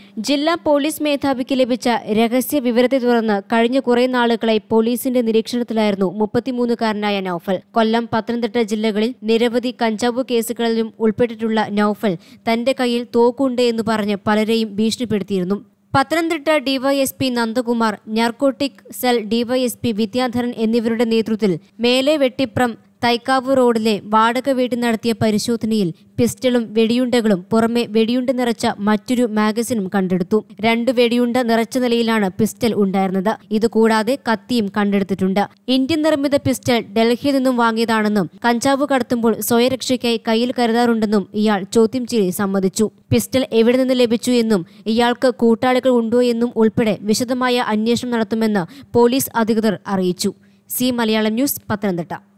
ജില്ലാ പോലീസ് മേധാവിക്ക് ലഭിച്ച രഹസ്യ വിവരത്തെ തുടർന്ന് കഴിഞ്ഞ കുറെ നാളുകളായി പോലീസിന്റെ നിരീക്ഷണത്തിലായിരുന്നു മുപ്പത്തിമൂന്നുകാരനായ നൌഫൽ കൊല്ലം പത്തനംതിട്ട ജില്ലകളിൽ നിരവധി കഞ്ചാവ് കേസുകളിലും ഉൾപ്പെട്ടിട്ടുള്ള നൌഫൽ തന്റെ കയ്യിൽ തോക്കുണ്ട് എന്ന് പറഞ്ഞ് പലരെയും ഭീഷണിപ്പെടുത്തിയിരുന്നു Pathanamthitta DYSP Nandakumar narcotic cell DYSP Vidyadharan എന്നിവരുടെ നേതൃത്വത്തിൽ മേലെ വെട്ടിപ്രം തൈക്കാവ് റോഡിലെ വാടക വീട്ടിൽ നടത്തിയ പരിശോധനയിൽ പിസ്റ്റളും വെടിയുണ്ടകളും പുറമെ വെടിയുണ്ട നിറച്ച മറ്റൊരു മാഗസിനും കണ്ടെടുത്തു രണ്ട് വെടിയുണ്ട നിറച്ച നിലയിലാണ് പിസ്റ്റൾ ഉണ്ടായിരുന്നത് ഇതുകൂടാതെ കത്തിയും കണ്ടെടുത്തിട്ടുണ്ട് ഇന്ത്യൻ നിർമ്മിത പിസ്റ്റൾ ഡൽഹിയിൽ നിന്നും വാങ്ങിയതാണെന്നും കഞ്ചാവ് കടത്തുമ്പോൾ സ്വയരക്ഷയ്ക്കായി കയ്യിൽ കരുതാറുണ്ടെന്നും ഇയാൾ ചോദ്യം ചെയ്ത് സമ്മതിച്ചു പിസ്റ്റൾ എവിടെ നിന്ന് ലഭിച്ചു എന്നും ഇയാൾക്ക് കൂട്ടാളികൾ ഉണ്ടോ എന്നും ഉൾപ്പെടെ വിശദമായ അന്വേഷണം നടത്തുമെന്ന് പോലീസ് അധികൃതർ അറിയിച്ചു സി മലയാളം ന്യൂസ് പത്തനംതിട്ട